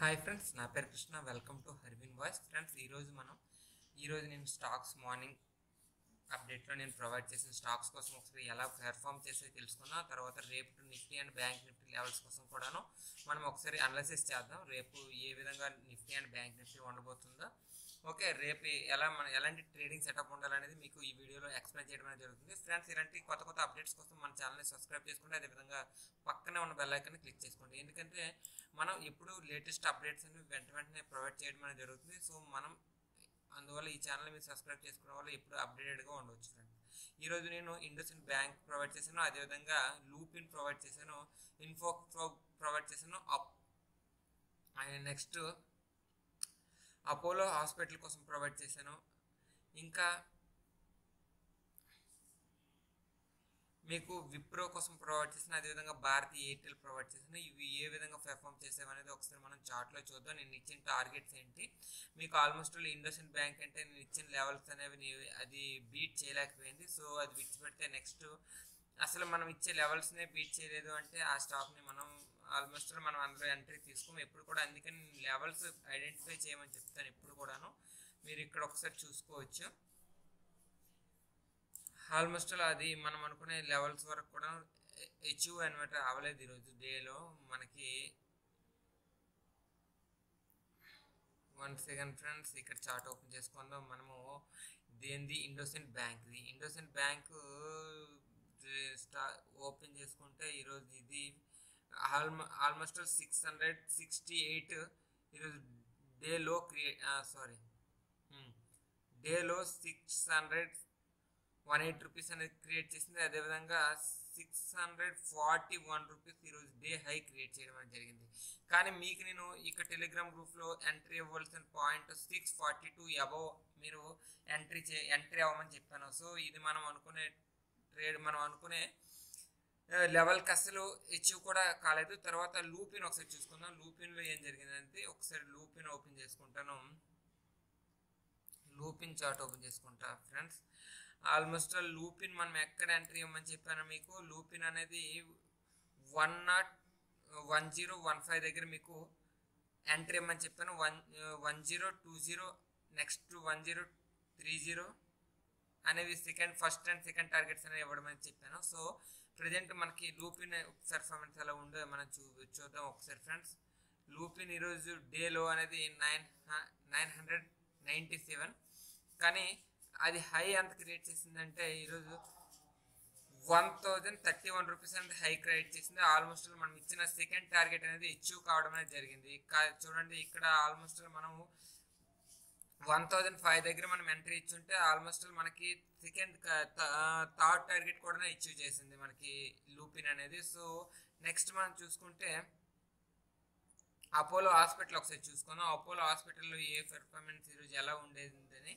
hi friends నా పేరు Krishna welcome to Harvin voice friends ఈరోజు మనం ఈరోజు నేను స్టాక్స్ మార్నింగ్ అప్డేట్లో నేను ప్రొవైడ్ చేసిన స్టాక్స్ కోసం ఒకసారి ఎలా పెర్ఫామ్ చేసే తెలుసుకున్నా తర్వాత రేపు Nifty and bank Nifty levels కోసం కూడాను మనం ఒకసారి అనాలిసిస్ చేద్దాం రేపు ఏ విధంగా నిఫ్టీ అండ్ బ్యాంక్ నిఫ్టీ ఉండబోతుందో ఓకే రేపు ఎలా మన ఎలాంటి ట్రేడింగ్ సెటప్ ఉండాలనేది మీకు ఈ వీడియోలో ఎక్స్ప్లెయిన్ చేయడం అనేది జరుగుతుంది ఫ్రెండ్స్ ఇలాంటి కొత్త కొత్త అప్డేట్స్ కోసం మన ఛానల్ని సబ్స్క్రైబ్ చేసుకోండి అదేవిధంగా పక్కనే ఉన్న బెల్ ఐకాన్ని క్లిక్ చేసుకోండి ఎందుకంటే మనం ఎప్పుడు లేటెస్ట్ అప్డేట్స్ అన్ని వెంట వెంటనే ప్రొవైడ్ చేయడం అనేది జరుగుతుంది సో మనం అందువల్ల ఈ ఛానల్ మీరు సబ్స్క్రైబ్ చేసుకోవడం వల్ల ఎప్పుడు అప్డేటెడ్గా ఉండవచ్చు ఫ్రెండ్స్ ఈరోజు నేను ఇండస్ఇండ్ బ్యాంక్ ప్రొవైడ్ చేశాను అదేవిధంగా లూపిన్ ప్రొవైడ్ చేశాను ఇన్ఫో ప్రొవైడ్ చేశాను up and next Apollo hospital కోసం ప్రొవైడ్ చేశాను ఇంకా మీకు విప్రో కోసం ప్రొవైడ్ చేసిన అదేవిధంగా భారతీ ఎయిర్టెల్ ప్రొవైడ్ చేసిన ఇవి ఏ విధంగా పెర్ఫామ్ చేసామనేది ఒకసారి మనం చార్ట్లో చూద్దాం నేను ఇచ్చిన టార్గెట్స్ ఏంటి మీకు ఆల్మోస్ట్ ఇండస్ఇండ్ బ్యాంక్ అంటే నేను ఇచ్చిన లెవెల్స్ అనేవి నీ- అది బీట్ చేయలేకపోయింది సో అది విడిచిపెడితే నెక్స్ట్ అసలు మనం ఇచ్చే లెవెల్స్నే బీట్ చేయలేదు అంటే ఆ స్టాక్ని మనం ఆల్మోస్ట్ మనం అందులో ఎంట్రీ తీసుకోము ఎప్పుడు కూడా అందుకని లెవెల్స్ ఐడెంటిఫై చేయమని చెప్తాను ఎప్పుడు కూడాను మీరు ఇక్కడ ఒకసారి చూసుకోవచ్చు ఆల్మోస్ట్ అది మనం అనుకునే లెవెల్స్ వరకు కూడా అచీవ్ అనమాట అవ్వలేదు ఈరోజు డేలో మనకి వన్ సెకండ్ ఫ్రెండ్స్ ఇక్కడ చార్ట్ ఓపెన్ చేసుకుందాం మనము దేనిది ఇండోసెంట్ బ్యాంక్ది ఇండోసెంట్ బ్యాంక్ స్టా ఓపెన్ చేసుకుంటే ఈరోజు ఇది ఆల్మో almost six hundred sixty eight ఈరోజు డేలో క్రియేట్ సారీ డేలో six hundred one eight rupees అనేది క్రియేట్ చేసింది అదేవిధంగా six hundred forty one rupees ఈరోజు డే హై క్రియేట్ చేయడం అనేది జరిగింది కానీ మీకు నేను ఇక టెలిగ్రామ్ గ్రూప్లో ఎంట్రీ ఇవ్వాల్సిన point six forty two above మీరు ఎంట్రీ చే ఎంట్రీ అవ్వమని చెప్పాను సో ఇది మనం అనుకునే ట్రేడ్ మనం అనుకునే లెవెల్కి అసలు అచీవ్ కూడా కాలేదు తర్వాత లూపిన్ ఒకసారి చూసుకుందాం లూపిన్లో ఏం జరిగిందంటే ఒకసారి లూపిన్ ఓపెన్ చేసుకుంటాను లూపిన్ చార్ట్ ఓపెన్ చేసుకుంటా ఫ్రెండ్స్ ఆల్మోస్ట్ లూపిన్ మనం ఎక్కడ ఎంట్రీ ఇవ్వమని చెప్పాను మీకు లూపిన్ అనేది one nought one zero one five దగ్గర మీకు ఎంట్రీ ఇవ్వమని చెప్పాను one one zero two zero next one zero three zero అనేవి second first and second targets అనేవి ఇవ్వడమని చెప్పాను సో ప్రజెంట్ మనకి లూపిన్ పర్ఫార్మెన్స్ ఎలా ఉందో మనం చూ చూద్దాం ఒకసారి ఫ్రెండ్స్ లూపిన్ ఈరోజు డేలో అనేది nine nine hundred ninety seven కానీ అది హై ఎంత క్రియేట్ చేసిందంటే ఈరోజు one thousand thirty one rupees అనేది హై క్రియేట్ చేసింది ఆల్మోస్ట్ మనం ఇచ్చిన సెకండ్ టార్గెట్ అనేది అచీవ్ కావడం అనేది జరిగింది కా- చూడండి ఇక్కడ ఆల్మోస్ట్ మనము వన్ థౌజండ్ ఫైవ్ దగ్గర మనం ఎంట్రీ ఇచ్చుంటే ఆల్మోస్ట్ మనకి సెకండ్ థర్డ్ టార్గెట్ కూడా అచీవ్ చేసింది మనకి లూపిన్ అనేది సో నెక్స్ట్ మనం చూసుకుంటే అపోలో హాస్పిటల్ ఒకసారి చూసుకుందాం అపోలో హాస్పిటల్లో ఏ పెర్ఫార్మెన్స్ ఈరోజు ఎలా ఉండేది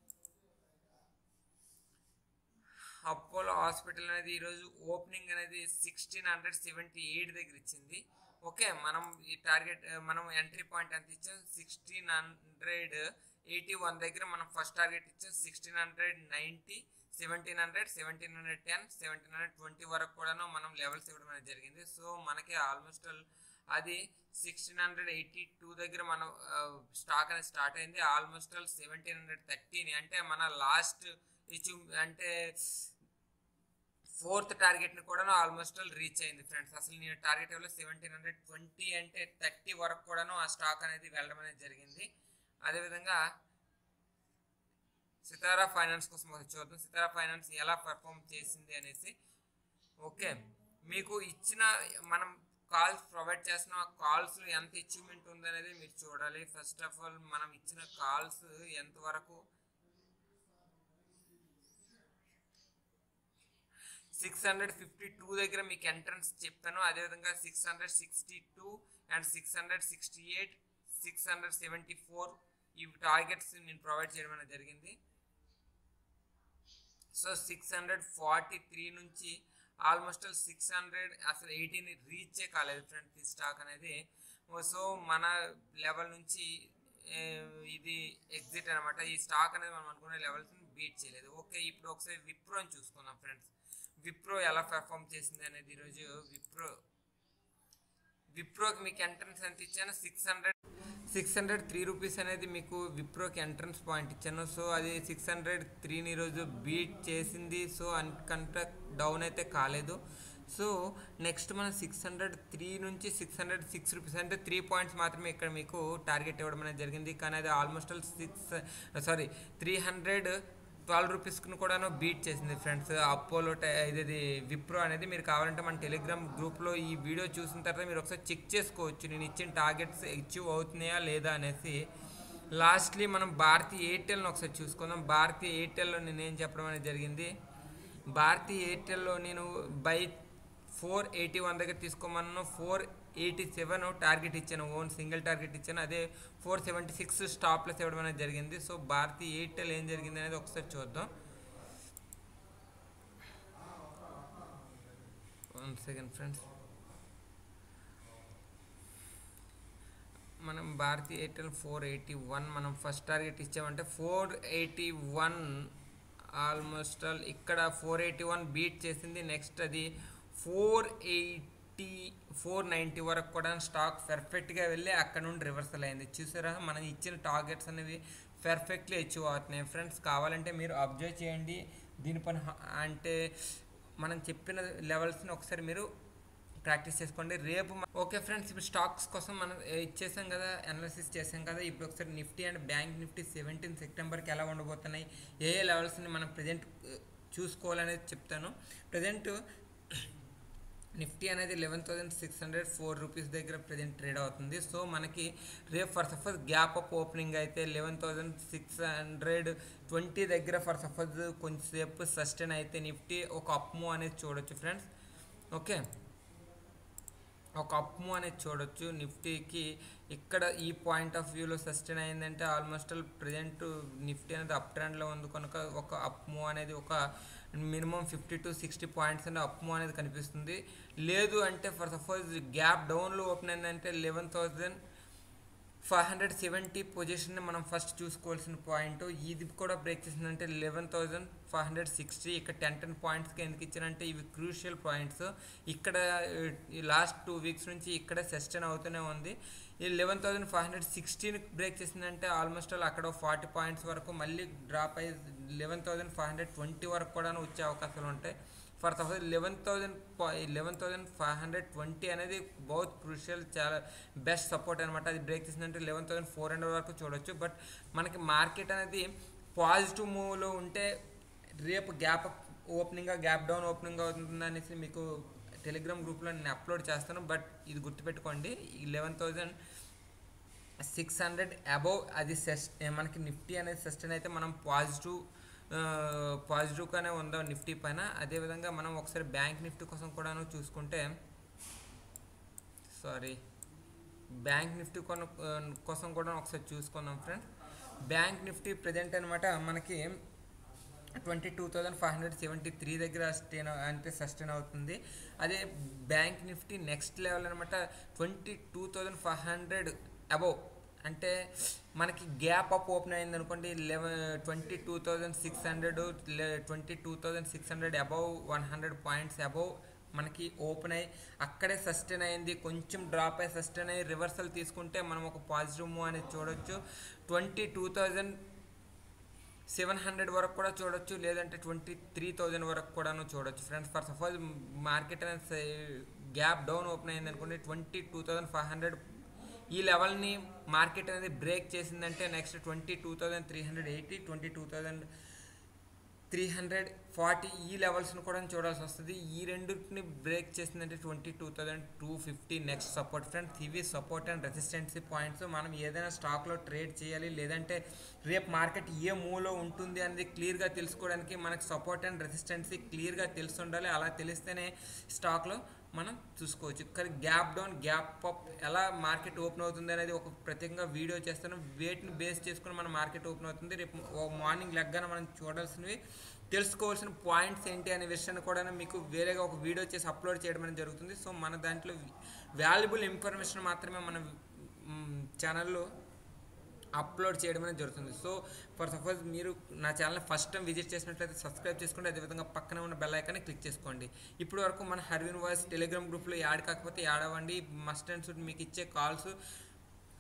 అపోలో హాస్పిటల్ అనేది ఈరోజు ఓపెనింగ్ అనేది సిక్స్టీన్ హండ్రెడ్ సెవెంటీ ఎయిట్ దగ్గర ఇచ్చింది ఓకే మనం ఈ టార్గెట్ మనం ఎంట్రీ పాయింట్ ఎంత ఇచ్చాం సిక్స్టీన్ హండ్రెడ్ ఎయిటీ వన్ దగ్గర మనం ఫస్ట్ టార్గెట్ ఇచ్చాం sixteen hundred ninety seventeen hundred seventeen hundred ten seventeen hundred twenty వరకు కూడాను మనం లెవెల్స్ ఇవ్వడం అనేది జరిగింది సో మనకి ఆల్మోస్ట్ అది సిక్స్టీన్ హండ్రెడ్ ఎయిటీ టూ దగ్గర మనం స్టాక్ అనేది స్టార్ట్ అయింది ఆల్మోస్ట్ సెవెంటీన్ హండ్రెడ్ థర్టీని అంటే మన లాస్ట్ ఇచ్చి అంటే ఫోర్త్ టార్గెట్ని కూడా ఆల్మోస్ట్ రీచ్ అయింది ఫ్రెండ్స్ అసలు నేను టార్గెట్ వల్ల సెవెంటీన్ హండ్రెడ్ ట్వంటీ అంటే థర్టీ వరకు కూడాను ఆ స్టాక్ అనేది వెళ్ళడం అనేది జరిగింది అదేవిధంగా సితారా ఫైనాన్స్ కోసం ఒకసారి చూద్దాం సితారా ఫైనాన్స్ ఎలా పర్ఫామ్ చేసింది అనేసి ఓకే మీకు ఇచ్చిన మనం కాల్స్ ప్రొవైడ్ చేస్తున్న కాల్స్లో ఎంత అచీవ్మెంట్ ఉందనేది మీరు చూడాలి ఫస్ట్ ఆఫ్ ఆల్ మనం ఇచ్చిన కాల్స్ ఎంతవరకు సిక్స్ హండ్రెడ్ ఫిఫ్టీ టూ దగ్గర మీకు ఎంట్రన్స్ చెప్పాను అదేవిధంగా six hundred sixty two and six hundred sixty eight six hundred seventy four ఈ టార్గెట్స్ నేను ప్రొవైడ్ చేయడం అనేది జరిగింది so six hundred forty three నుంచి ఆల్మోస్ట్ సిక్స్ హండ్రెడ్ అసలు ఎయిటీని రీచే కాలేదు ఫ్రెండ్స్ ఈ స్టాక్ అనేది సో మన లెవెల్ నుంచి ఏ, ఇది ఎగ్జిట్ అనమాట ఈ స్టాక్ అనేది మనం అనుకునే లెవెల్స్ని బీట్ చేయలేదు ఓకే ఇప్పుడు ఒకసారి విప్రోని చూసుకుందాం ఫ్రెండ్స్ విప్రో ఎలా పెర్ఫామ్ చేసింది అనేది ఈరోజు విప్రో విప్రోకి మీకు ఎంట్రన్స్ ఎంత ఇచ్చాను six hundred six hundred three rupees అనేది మీకు విప్రోకి ఎంట్రన్స్ పాయింట్ ఇచ్చాను సో అది సిక్స్ హండ్రెడ్ త్రీని ఈరోజు బీట్ చేసింది సో అంతకంటే డౌన్ అయితే కాలేదు సో నెక్స్ట్ మనం సిక్స్ హండ్రెడ్ త్రీ నుంచి సిక్స్ హండ్రెడ్ సిక్స్ రూపీస్ అంటే త్రీ పాయింట్స్ మాత్రమే ఇక్కడ మీకు టార్గెట్ ఇవ్వడం అనేది జరిగింది కానీ అది almost all six sorry three hundred twelve రూపీస్కి కూడాను బీట్ చేసింది ఫ్రెండ్స్ అపోలో ఇది విప్రో అనేది మీరు కావాలంటే మన టెలిగ్రామ్ గ్రూప్లో ఈ వీడియో చూసిన తర్వాత మీరు ఒకసారి చెక్ చేసుకోవచ్చు నేను ఇచ్చిన టార్గెట్స్ అచీవ్ అవుతున్నాయా లేదా అనేసి లాస్ట్లీ మనం భారతీ ఎయిర్టెల్ని ఒకసారి చూసుకుందాం భారతీ ఎయిర్టెల్లో నేను ఏం చెప్పడం అనేది జరిగింది భారతీ ఎయిర్టెల్లో నేను బై ఫోర్ ఎయిటీ వన్ దగ్గర తీసుకోమన్నాను ఫోర్ ఎయిటీ సెవెన్ టార్గెట్ ఇచ్చాను ఓన్ సింగిల్ టార్గెట్ ఇచ్చాను అదే ఫోర్ సెవెంటీ సిక్స్ స్టాప్లెస్ ఇవ్వడం అనేది జరిగింది సో భారతీ ఎయిర్టెల్ ఏం జరిగింది అనేది ఒకసారి చూద్దాం వన్ సెకండ్ ఫ్రెండ్స్ మనం Bharti Airtel four eighty one మనం ఫస్ట్ టార్గెట్ ఇచ్చామంటే four eighty one almost all ఇక్కడ ఫోర్ ఎయిటీ వన్ బీట్ చేసింది నెక్స్ట్ అది ఫోర్ ఎయిటీ ఫోర్ నైంటీ వరకు కూడా స్టాక్ పర్ఫెక్ట్గా వెళ్ళి అక్కడ నుండి రివర్సల్ అయింది చూసారా మనం ఇచ్చిన టార్గెట్స్ అనేవి పర్ఫెక్ట్లీ అచీవ్ అవుతున్నాయి ఫ్రెండ్స్ కావాలంటే మీరు అబ్జర్వ్ చేయండి దీనిపైన అంటే మనం చెప్పిన లెవెల్స్ని ఒకసారి మీరు ప్రాక్టీస్ చేసుకోండి రేపు ఓకే ఫ్రెండ్స్ ఇప్పుడు స్టాక్స్ కోసం మనం ఇచ్చేసాం కదా అనాలిసిస్ చేసాం కదా ఇప్పుడు ఒకసారి Nifty and bank Nifty seventeen సెప్టెంబర్కి ఎలా ఉండబోతున్నాయి ఏ ఏ లెవెల్స్ని మనం ప్రజెంట్ చూసుకోవాలనేది చెప్తాను ప్రజెంట్ నిఫ్టీ అనేది eleven thousand six hundred four rupees దగ్గర ప్రజెంట్ ట్రేడ్ అవుతుంది సో మనకి రేపు for suppose gap up opening అయితే eleven thousand six hundred twenty దగ్గర ఫర్ సపోజ్ కొంచెంసేపు సస్టైన్ అయితే నిఫ్టీ ఒక అప్మూ అనేది చూడొచ్చు ఫ్రెండ్స్ ఓకే ఒక అప్ము అనేది చూడొచ్చు నిఫ్టీకి ఇక్కడ ఈ పాయింట్ ఆఫ్ వ్యూలో సస్టైన్ అయిందంటే ఆల్మోస్ట్ ఆల్ ప్రజెంట్ నిఫ్టీ అనేది అప్ ట్రెండ్లో ఉంది కనుక ఒక అప్ము అనేది ఒక minimum fifty to sixty points అనేది అప్ము అనేది కనిపిస్తుంది లేదు అంటే ఫర్ సపోజ్ గ్యాప్ డౌన్లో ఓపెన్ అయిందంటే eleven thousand five hundred seventy పొజిషన్ని మనం ఫస్ట్ చూసుకోవాల్సిన పాయింట్ ఇది కూడా బ్రేక్ చేసిందంటే eleven thousand five hundred sixty ఇక్కడ టెన్ టెన్ పాయింట్స్కి ఎందుకు ఇచ్చారంటే ఇవి క్రూషియల్ పాయింట్స్ ఇక్కడ ఈ లాస్ట్ టూ వీక్స్ నుంచి ఇక్కడ సస్టైన్ అవుతూనే ఉంది ఈ లెవెన్ థౌసండ్ ఫైవ్ హండ్రెడ్ సిక్స్టీని బ్రేక్ చేసిందంటే ఆల్మోస్ట్ ఆల్ అక్కడ ఫార్టీ పాయింట్స్ వరకు మళ్ళీ డ్రాప్ అయ్యి eleven thousand five hundred twenty వరకు కూడా వచ్చే అవకాశాలు ఉంటాయి for suppose eleven thousand eleven thousand five hundred twenty అనేది బౌత్ క్రూషియల్ చాలా బెస్ట్ సపోర్ట్ అనమాట అది బ్రేక్ చేసిందంటే లెవెన్ థౌసండ్ ఫోర్ హండ్రెడ్ వరకు చూడొచ్చు బట్ మనకి మార్కెట్ అనేది పాజిటివ్ మూవ్లో ఉంటే రేపు గ్యాప్ ఓపెనింగ్గా గ్యాప్ డౌన్ ఓపెనింగ్ అవుతుంది అనేసి మీకు టెలిగ్రామ్ గ్రూప్లో నేను అప్లోడ్ చేస్తాను బట్ ఇది గుర్తుపెట్టుకోండి ఈ eleven thousand six hundred above అది సెస్ మనకి నిఫ్టీ అనేది సస్టైన్ అయితే మనం పాజిటివ్ పాజిటివ్గానే ఉందాం నిఫ్టీ పైన అదేవిధంగా మనం ఒకసారి బ్యాంక్ నిఫ్టీ కోసం కూడాను చూసుకుంటే సారీ బ్యాంక్ నిఫ్టీ కొన కోసం కూడా ఒకసారి చూసుకుందాం ఫ్రెండ్స్ బ్యాంక్ నిఫ్టీ ప్రజెంట్ అనమాట మనకి twenty two thousand five hundred seventy three దగ్గర స్టేన్ అంటే సస్టైన్ అవుతుంది అదే బ్యాంక్ నిఫ్టీ నెక్స్ట్ లెవెల్ అనమాట twenty two thousand five hundred above అంటే మనకి గ్యాప్ అప్ ఓపెన్ అయింది అనుకోండి eleven twenty two thousand six hundred twenty two thousand six hundred above one hundred points above మనకి ఓపెన్ అయ్యి అక్కడే సస్టైన్ అయింది కొంచెం డ్రాప్ అయ్యి సస్టైన్ అయ్యి రివర్సల్ తీసుకుంటే మనం ఒక పాజిటివ్ మూవ్ అనేది చూడొచ్చు twenty two thousand seven hundred వరకు కూడా చూడొచ్చు లేదంటే ట్వంటీ త్రీ థౌజండ్ వరకు కూడాను చూడొచ్చు ఫ్రెండ్స్ ఫర్ సపోజ్ మార్కెట్ అనేది గ్యాప్ డౌన్ ఓపెన్ అయింది అనుకోండి twenty two thousand five hundred ఈ లెవెల్ని మార్కెట్ అనేది బ్రేక్ చేసిందంటే next twenty two thousand three hundred eighty twenty two thousand three hundred forty ఈ లెవెల్స్ని కూడా చూడాల్సి వస్తుంది ఈ రెండింటిని బ్రేక్ చేసిందంటే twenty two thousand two fifty next support friends ఇవి సపోర్ట్ అండ్ రెసిస్టెన్సీ పాయింట్స్ మనం ఏదైనా స్టాక్లో ట్రేడ్ చేయాలి లేదంటే రేపు మార్కెట్ ఏ మూవ్లో ఉంటుంది అనేది క్లియర్గా తెలుసుకోవడానికి మనకు సపోర్ట్ అండ్ రెసిస్టెన్సీ క్లియర్గా తెలిసి ఉండాలి అలా తెలిస్తేనే స్టాక్లో మనం చూసుకోవచ్చు కానీ గ్యాప్ డౌన్ గ్యాప్ అప్ ఎలా మార్కెట్ ఓపెన్ అవుతుంది అనేది ఒక ప్రత్యేకంగా వీడియో చేస్తాను వేటిని బేస్ చేసుకుని మన మార్కెట్ ఓపెన్ అవుతుంది రేపు మార్నింగ్ లెగ్గాన మనం చూడాల్సినవి తెలుసుకోవాల్సిన పాయింట్స్ ఏంటి అనే విషయాన్ని కూడా మీకు వేరేగా ఒక వీడియో చేసి అప్లోడ్ చేయడం అనేది జరుగుతుంది సో మన దాంట్లో వాల్యుబుల్ ఇన్ఫర్మేషన్ మాత్రమే మన ఛానల్లో అప్లోడ్ చేయడం అనేది జరుగుతుంది సో ఫర్ సపోజ్ మీరు నా ఛానల్ ఫస్ట్ టైం విజిట్ చేసినట్లయితే సబ్స్క్రైబ్ చేసుకోండి అదేవిధంగా పక్కన ఉన్న బెల్ ఐకాన్ని క్లిక్ చేసుకోండి ఇప్పటి వరకు మన హర్విన్ వాయిస్ టెలిగ్రామ్ గ్రూప్లో యాడ్ కాకపోతే యాడ్ అవ్వండి మస్ట్ అండ్ షుడ్ మీకు ఇచ్చే కాల్స్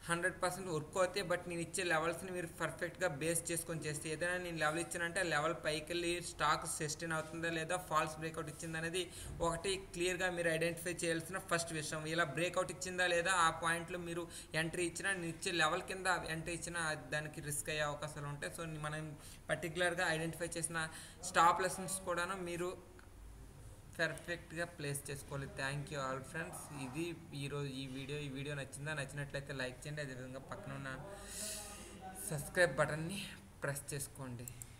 హండ్రెడ్ పర్సెంట్ వర్క్ అవుతాయి బట్ నేను ఇచ్చే లెవెల్స్ని మీరు పర్ఫెక్ట్గా బేస్ చేసుకొని చేస్తే ఏదైనా నేను లెవెల్ ఇచ్చానంటే ఆ లెవెల్ పైకి వెళ్ళి స్టాక్ సస్టైన్ అవుతుందా లేదా ఫాల్స్ బ్రేక్అవుట్ ఇచ్చిందా అనేది ఒకటి క్లియర్గా మీరు ఐడెంటిఫై చేయాల్సిన ఫస్ట్ విషయం ఇలా బ్రేక్అవుట్ ఇచ్చిందా లేదా ఆ పాయింట్లో మీరు ఎంట్రీ ఇచ్చినా నేను ఇచ్చే లెవెల్ కింద ఎంట్రీ ఇచ్చినా అది దానికి రిస్క్ అయ్యే అవకాశాలు ఉంటాయి సో మనం పర్టికులర్గా ఐడెంటిఫై చేసిన స్టాప్ లెసన్స్ కూడాను మీరు పర్ఫెక్ట్గా ప్లేస్ చేసుకోవాలి థ్యాంక్ యూ ఆల్ ఫ్రెండ్స్ ఇది ఈరోజు ఈ వీడియో ఈ వీడియో నచ్చిందా నచ్చినట్లయితే లైక్ చేయండి అదేవిధంగా పక్కన ఉన్న సబ్స్క్రైబ్ బటన్ని ప్రెస్ చేసుకోండి